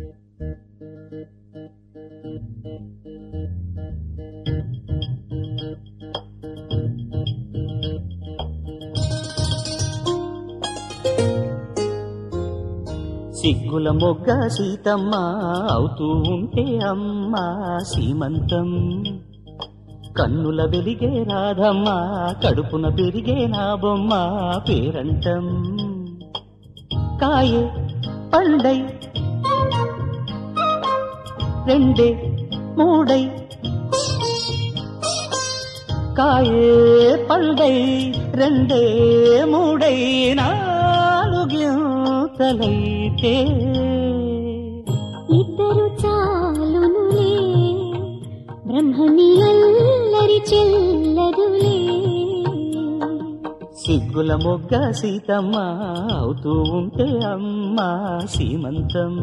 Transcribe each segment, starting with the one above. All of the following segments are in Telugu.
సిగ్గుల మొగ్గ సీతమ్మ అవుతూ ఉంటే అమ్మ సీమంతం కన్నుల వెలిగే రాధమ్మ కడుపున పెరిగే నా బొమ్మ పేరంటం కాయే పండై రెండే మూడై కాయే పండై రెండే మూడై నాలుగింతలైతే ఇద్దరు చాలునులే బ్రహ్మని అల్లరి చెల్లదులే సిగ్గుల మొగ్గ సీతమ్మ అవుతూ ఉంటే అమ్మ సీమంతం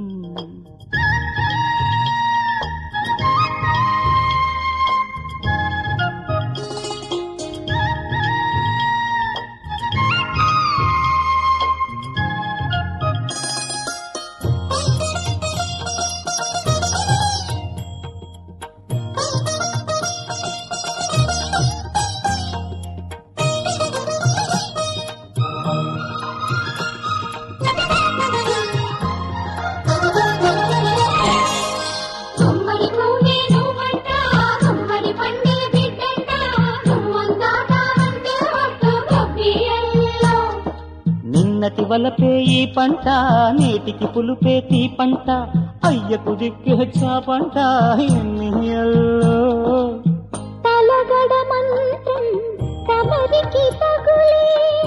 గుమ్మడి పువ్వే నువ్వంట గుమ్మడి పండే బిడ్డంట గుమ్మందాటావంటే ఒట్టు గబ్బియల్లో నిన్నటి వలపే ఈ పంట నేటికి పులుపే తీ పంట అయ్యకు దిక్కే చాపంట ఎన్నియల్లో తలగడ మంత్రం తమరికి తగులే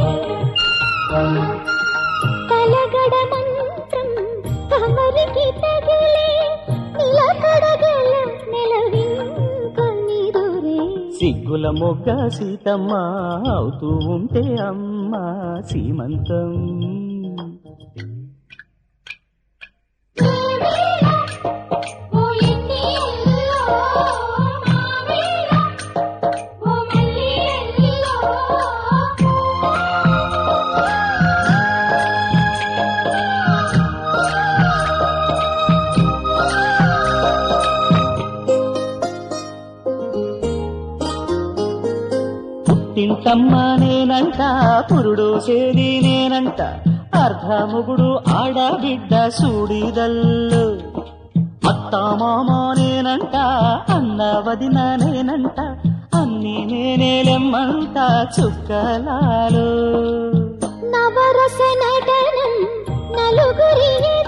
తలగడ మంత్రం తమరికి తగులే నిలకడగల నెలవింకొని దొరే సిగ్గుల మొగ్గ సీతమ్మ అవుతూ ఉంటే అమ్మ సీమంతం ఓ ఎన్నెల్లో మావేళ ఓ మల్లెల్లో పుట్టింటమ్మ నేనంట పురుడు చేది నేనంట అర్ధముగుడు ఆడబిడ్డ సూడిదల్లు అత్త మామ నేనంట అన్న వదిన నేనంట అన్ని నేనేలెమ్మంట చుక్కలాలు నవరస నటనం నలుగురి